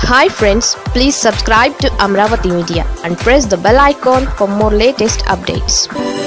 hi friends please subscribe to Amaravati media and press the bell icon for more latest updates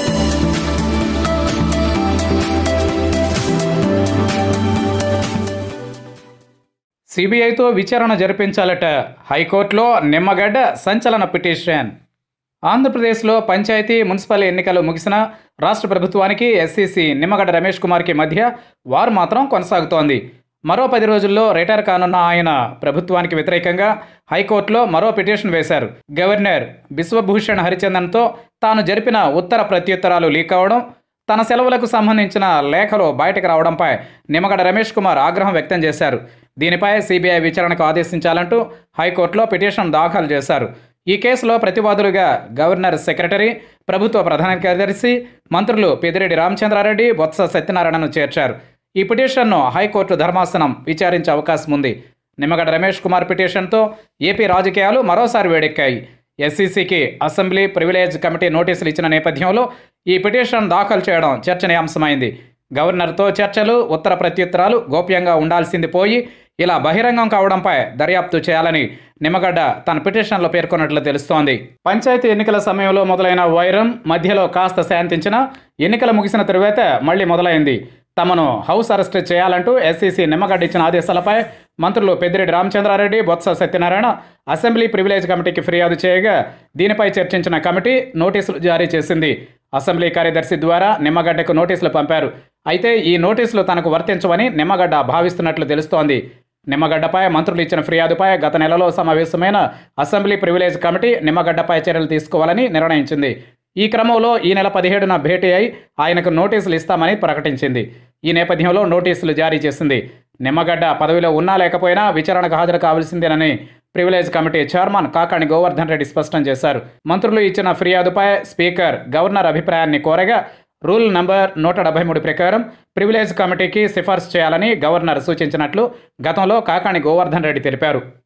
సిబిఐతో విచారణ జరిపించాలట హైకోర్టులో నిమ్మగడ్డ సంచలన పిటిషన్ ఆంధ్రప్రదేశ్లో పంచాయతీ మున్సిపల్ ఎన్నికలు ముగిసిన రాష్ట్ర ప్రభుత్వానికి ఎస్సీసీ నిమ్మగడ్డ రమేష్ కుమార్కి మధ్య వారు మాత్రం కొనసాగుతోంది మరో పది రోజుల్లో రిటైర్ కానున్న ఆయన ప్రభుత్వానికి వ్యతిరేకంగా హైకోర్టులో మరో పిటిషన్ వేశారు గవర్నర్ బిశ్వభూషణ్ హరిచందన్తో తాను జరిపిన ఉత్తర ప్రత్యుత్తరాలు లీక్ అవడం తన సెలవులకు సంబంధించిన లేఖలు బయటకు రావడంపై నిమ్మగడ్డ రమేష్ కుమార్ ఆగ్రహం వ్యక్తం చేశారు దీనిపై సిబిఐ విచారణకు ఆదేశించాలంటూ హైకోర్టులో పిటిషన్ దాఖలు చేశారు ఈ కేసులో ప్రతివాదులుగా గవర్నర్ సెక్రటరీ ప్రభుత్వ ప్రధాన కార్యదర్శి మంత్రులు పెదిరెడ్డి రామచంద్రారెడ్డి బొత్స సత్యనారాయణను చేర్చారు ఈ పిటిషన్ను హైకోర్టు ధర్మాసనం విచారించే అవకాశం ఉంది నిమ్మగడ్డ రమేష్ కుమార్ పిటిషన్తో ఏపీ రాజకీయాలు మరోసారి వేడెక్కాయి ఎస్సీసీకి అసెంబ్లీ ప్రివిలేజ్ కమిటీ నోటీసులు ఇచ్చిన నేపథ్యంలో ఈ పిటిషన్ దాఖలు చేయడం చర్చనీయాంశమైంది గవర్నర్తో చర్చలు ఉత్తర ప్రత్యుత్తరాలు గోప్యంగా ఉండాల్సింది పోయి ఇలా బహిరంగం కావడంపై దర్యాప్తు చేయాలని నిమ్మగడ్డ తన పిటిషన్లో పేర్కొన్నట్లు తెలుస్తోంది పంచాయతీ ఎన్నికల సమయంలో మొదలైన వైరం మధ్యలో కాస్త శాంతించిన ఎన్నికలు ముగిసిన తరువాత మళ్ళీ మొదలైంది తమను హౌస్ అరెస్ట్ చేయాలంటూ ఎస్సీసీ నిమ్మగడ్డ ఇచ్చిన ఆదేశాలపై మంత్రులు పెద్దిరెడ్డి రామచంద్రారెడ్డి బొత్స సత్యనారాయణ అసెంబ్లీ ప్రివిలేజ్ కమిటీకి ఫిర్యాదు చేయగా దీనిపై చర్చించిన కమిటీ నోటీసులు జారీ చేసింది అసెంబ్లీ కార్యదర్శి ద్వారా నిమ్మగడ్డకు నోటీసులు పంపారు అయితే ఈ నోటీసులు తనకు వర్తించవని నిమ్మగడ్డ భావిస్తున్నట్లు తెలుస్తోంది నిమ్మగడ్డపై మంత్రులు ఇచ్చిన ఫిర్యాదుపై గత నెలలో సమావేశమైన అసెంబ్లీ ప్రివిలేజ్ కమిటీ నిమ్మగడ్డపై చర్యలు తీసుకోవాలని నిర్ణయించింది ఈ క్రమంలో ఈ నెల పదిహేడున భేటీ అయి ఆయనకు నోటీసులు ఇస్తామని ప్రకటించింది ఈ నేపథ్యంలో నోటీసులు జారీ చేసింది నిమ్మగడ్డ పదవిలో ఉన్నా లేకపోయినా విచారణకు హాజరు కావాల్సిందేనని privilege committee chairman Kakani Govardhan Reddy స్పష్టం చేశారు మంత్రులు ఇచ్చిన ఫిర్యాదుపై స్పీకర్ గవర్నర్ అభిప్రాయాన్ని కోరగా రూల్ నంబర్ నూట డెబ్బై మూడు ప్రకారం ప్రివిలేజ్ కమిటీకి సిఫార్సు చేయాలని గవర్నర్ సూచించినట్లు గతంలో కాకాణి గోవర్ధన్ రెడ్డి తెలిపారు